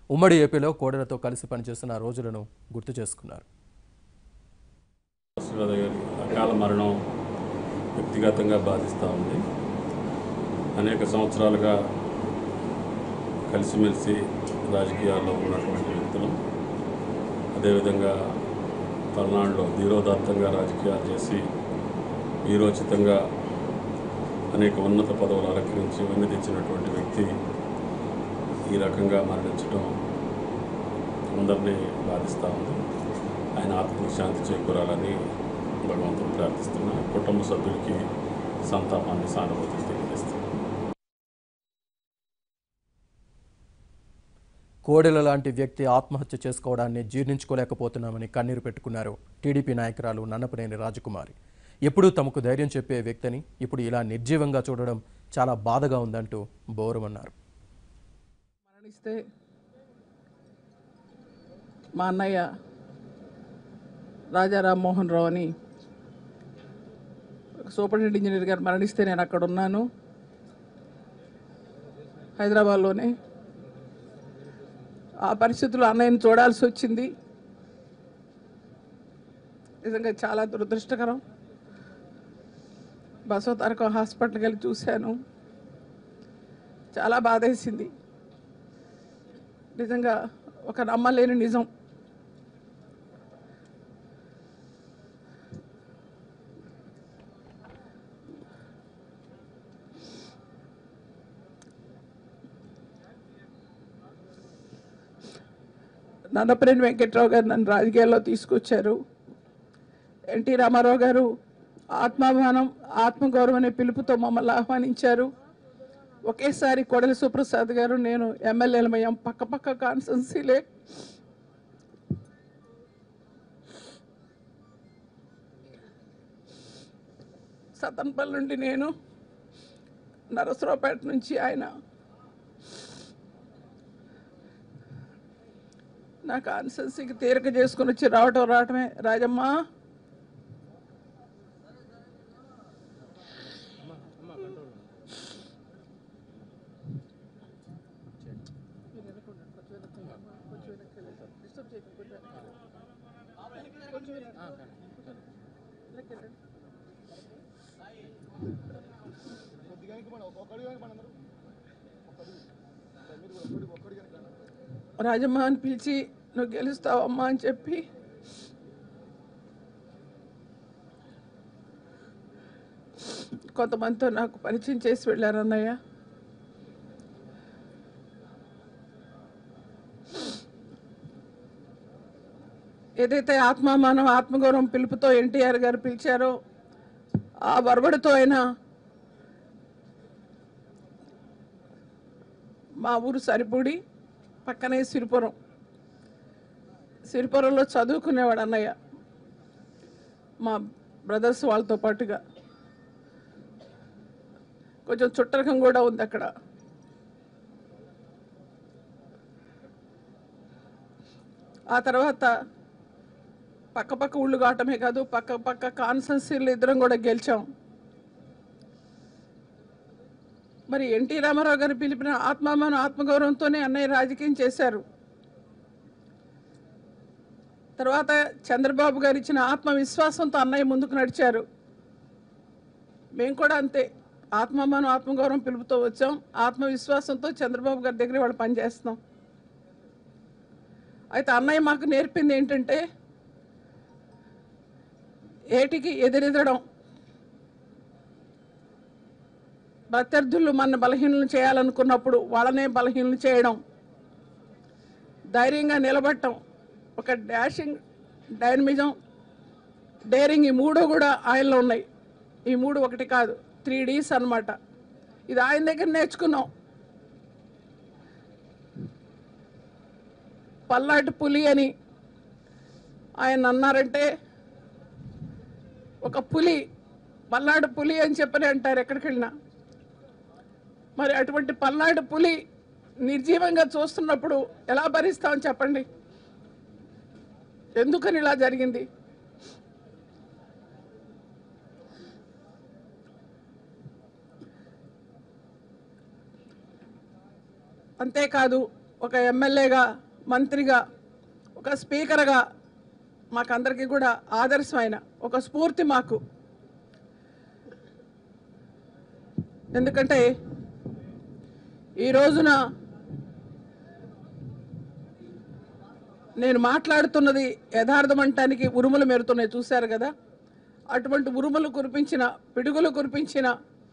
ఉమ్మడి ఏపీలో కోడెలతో కలిసి పనిచేస్తున్న రోజులను గుర్తు చేసుకున్నారు శ్రీరాధ గారి అకాల మరణం వ్యక్తిగతంగా బాధిస్తూ ఉంది అనేక సంవత్సరాలుగా కలిసిమెలిసి రాజకీయాల్లో ఉన్నటువంటి వ్యక్తులు అదేవిధంగా పల్నాడులో ధీరోదాత్తంగా రాజకీయాలు చేసి వీరోచితంగా అనేక ఉన్నత పదవులు అలంకరించి వెన్ను తెచ్చినటువంటి వ్యక్తి ఈ రకంగా మరణించడం అందరినీ బాధిస్తూ ఉంది ఆయన ఆత్మకు శాంతి చేకూరాలని భగవంతుని ప్రార్థిస్తున్నా కుటుంబ సభ్యులకి సంతాపాన్ని సానుభూతిని తెలియజేస్తున్నాను కోడెల లాంటి వ్యక్తి ఆత్మహత్య చేసుకోవడాన్ని జీర్ణించుకోలేకపోతున్నామని కన్నీరు పెట్టుకున్నారు టీడీపీ నాయకురాలు నన్నపనేని రాజకుమారి ఎప్పుడూ తమకు ధైర్యం చెప్పే వ్యక్తిని ఇప్పుడు ఇలా నిర్జీవంగా చూడడం చాలా బాధగా ఉందంటూ బోరమన్నారు మరణిస్తే మా అన్నయ్య రాజా రామ్మోహన్ రావు అని సూపరింటెండెంట్ ఇంజనీర్ గారు మరణిస్తే నేను అక్కడ ఉన్నాను హైదరాబాద్లోనే ఆ పరిస్థితుల్లో అన్నయ్యని చూడాల్సి వచ్చింది నిజంగా చాలా దురదృష్టకరం బసవ తారక హాస్పిటల్కి వెళ్ళి చూశాను చాలా బాధేసింది నిజంగా ఒక నమ్మలేని నిజం నన్నపనేని వెంకట్రావు గారు నన్ను రాజకీయాల్లో తీసుకొచ్చారు ఎన్టీ రామారావు గారు ఆత్మాభిమానం ఆత్మగౌరవం అనే పిలుపుతో మమ్మల్ని ఆహ్వానించారు ఒకేసారి కొడల సుప్రసాద్ గారు నేను ఎమ్మెల్యేలమయ్యాం పక్క పక్క కాన్స్టెన్సీలే సతన్పల్లి నుండి నేను నరసరావుపేట నుంచి ఆయన నా కాన్స్టెన్సీకి తీరిక చేసుకుని వచ్చి రావటం రావటమే రాజమ్మ రాజమ్మ అని పిలిచి నువ్వు గెలుస్తావమ్మా అని చెప్పి కొంతమందితో నాకు పరిచయం చేసి వెళ్ళారు అన్నయ్య ఏదైతే ఆత్మామానం ఆత్మగౌరవం పిలుపుతో ఎన్టీఆర్ గారు పిలిచారో ఆ వరవడితో అయినా మా ఊరు సరిపూడి పక్కనే సిరిపురం సిరిపురంలో చదువుకునేవాడు అన్నయ్య మా బ్రదర్స్ వాళ్ళతో పాటుగా కొంచెం చుట్టరకం కూడా ఉంది అక్కడ ఆ తర్వాత పక్క పక్క ఊళ్ళు కావటమే కాదు పక్క పక్క కాన్సెన్సీలు ఇద్దరం కూడా గెలిచాం మరి ఎన్టీ రామారావు గారు పిలిపిన ఆత్మామాన ఆత్మగౌరవంతోనే అన్నయ్య రాజకీయం చేశారు తర్వాత చంద్రబాబు గారు ఇచ్చిన ఆత్మవిశ్వాసంతో అన్నయ్య ముందుకు నడిచారు మేము కూడా అంతే ఆత్మమానం ఆత్మగౌరవం పిలుపుతో వచ్చాం ఆత్మవిశ్వాసంతో చంద్రబాబు గారి దగ్గర వాళ్ళు పనిచేస్తున్నాం అయితే అన్నయ్య మాకు నేర్పింది ఏంటంటే ఏటికి ఎదురెదడం ప్రత్యర్థులు మన బలహీనలు చేయాలనుకున్నప్పుడు వాళ్ళనే బలహీనలు చేయడం ధైర్యంగా నిలబడటం ఒక డాషింగ్ డైనమిజం డేరింగ్ ఈ మూడు కూడా ఆయనలో ఉన్నాయి ఈ మూడు ఒకటి కాదు త్రీ డీస్ అన్నమాట ఇది ఆయన దగ్గర నేర్చుకున్నాం పల్లాటి పులి అని ఆయన అన్నారంటే ఒక పులి పల్నాడు పులి అని చెప్పని అంటారు ఎక్కడికి వెళ్ళినా మరి అటువంటి పల్నాడు పులి నిర్జీవంగా చూస్తున్నప్పుడు ఎలా భరిస్తామని చెప్పండి ఎందుకని ఇలా జరిగింది అంతేకాదు ఒక ఎమ్మెల్యేగా మంత్రిగా ఒక స్పీకర్గా మాకందరికీ కూడా ఆదర్శమైన ఒక స్ఫూర్తి మాకు ఎందుకంటే ఈ రోజున నేను మాట్లాడుతున్నది యథార్థం అంటానికి ఉరుములు మెరుతున్నాయి చూశారు కదా అటువంటి ఉరుములు కురిపించిన పిడుగులు కురిపించిన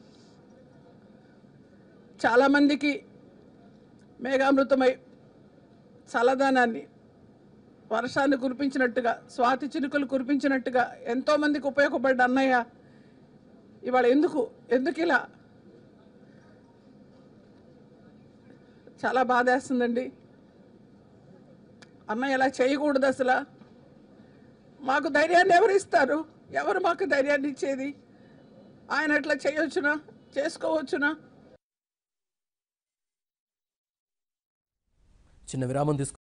చాలామందికి మేఘామృతమై చల్లదనాన్ని వర్షాన్ని కురిపించినట్టుగా స్వాతి చినుకలు కురిపించినట్టుగా ఎంతోమందికి ఉపయోగపడ్డ అన్నయ్య ఇవాళ ఎందుకు ఎందుకు ఇలా చాలా బాధేస్తుందండి అన్నయ్య ఇలా చేయకూడదు అసలు మాకు ధైర్యాన్ని ఎవరు ఇస్తారు ఎవరు మాకు ధైర్యాన్ని ఇచ్చేది ఆయన అట్లా చేయొచ్చునా చేసుకోవచ్చునా చిన్న విరామం తీసుకు